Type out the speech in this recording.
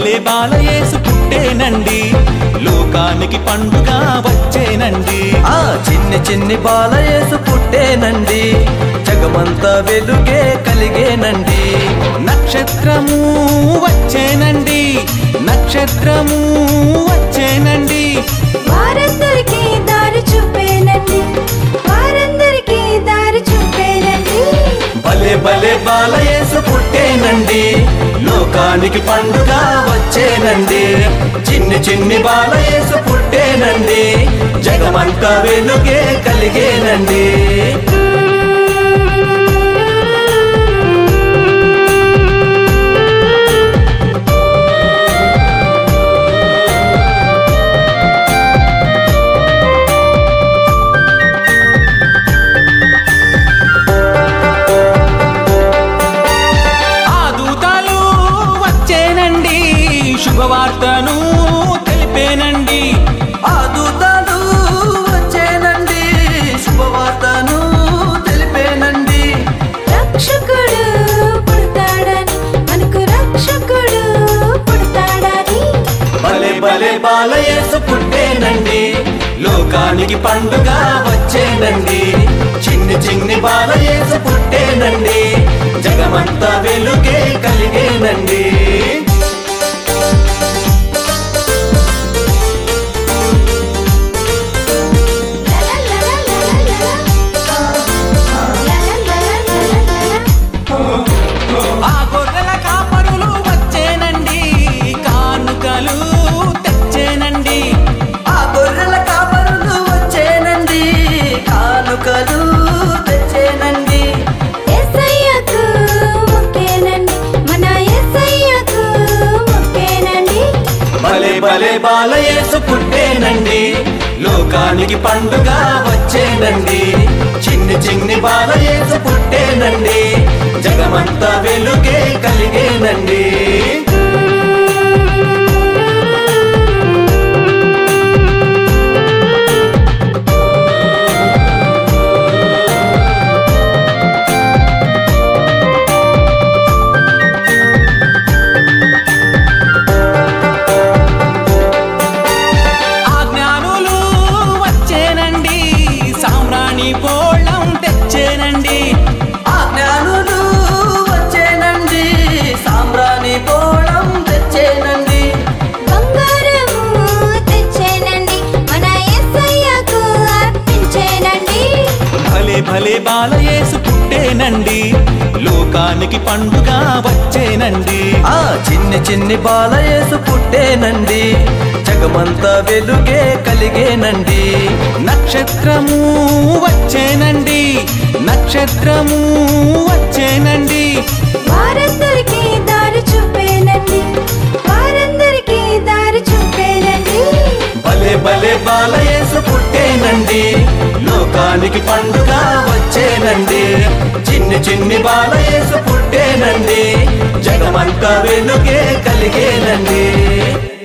భలే బాలయేసు పుట్టేనండి లోకానికి పండుగ వచ్చేనండి ఆ చిన్ని చిన్ని బాలయేసు పుట్టేనండి జగమంతా వెలుగే కలిగేనండి నక్షత్రము వచ్చేనండి నక్షత్రము వచ్చేనండి వారందరికీ దారి చూపేనండి వారందరికీ దారి చూపేనండి భలే భలే బాలయేసు పుట్టేనండి లోకానికి పండుగ వచ్చేనండి చిన్ని చిన్ని బాలయేసు పుట్టేనండి జగమంతా వెలుగే కలిగేనండి ఆ దూతలు వచ్చేనండి శుభవార్తను తెలిపేనండి ఆ దూతలు వచ్చేనండి శుభవార్తను తెలిపేనండి రక్షకుడు పుడతాడని మనకు రక్షకుడు పుడతాడని భలే భలే బాలయేసు పుట్టేనండి లోకానికి పండుగ వచ్చేనండి చిన్ని చిన్ని బాలయేసు పుట్టేనండి జగమంతా వెలుగే కలిగేనండి ఆ గొర్రెల కాపరులు వచ్చేనండి కానుకలు తెచ్చేనండి ఆ గొర్రెల కాపరులు వచ్చేనండి కానుకలు తెచ్చేనండి యేసయ్యకు మొక్కేనండి మన యేసయ్యకు మొక్కేనండి భలే భలే బాలయేసు పుట్టేనండి లోకానికి పండుగ వచ్చేనండి చిన్ని చిన్ని బాలయేసు పుట్టేనండి జగమంతా వెలుగే కలిగేనండి ఆ జ్ఞానులు వచ్చేనండి సామ్రాణి పోళం తెచ్చేనండి ఆ జ్ఞానులు వచ్చేనండి సాంబ్రాణి పోవడం తెచ్చేనండి బంగారము తెచ్చేనండి మన యేసయ్యకు అర్పించేనండి భలే భలే బాలయేసు పుట్టేనండి లోకానికి పండుగ వచ్చేనండి ఆ చిన్ని చిన్ని బాలయేసు పుట్టేనండి జగమంతా వెలుగే కలిగేనండి నక్షత్రము వచ్చేనండి నక్షత్రము వచ్చేనండి వారందరికీ దారి చూపేనండి వారందరికీ దారి చూపేనండి భలే భలే బాలయేసు పుట్టేనండి లోకానికి పండుగ వచ్చేనండి చిన్ని చిన్ని బాలయేసు పుట్టేనండి జగమంతా వెలుగే కలిగేనండి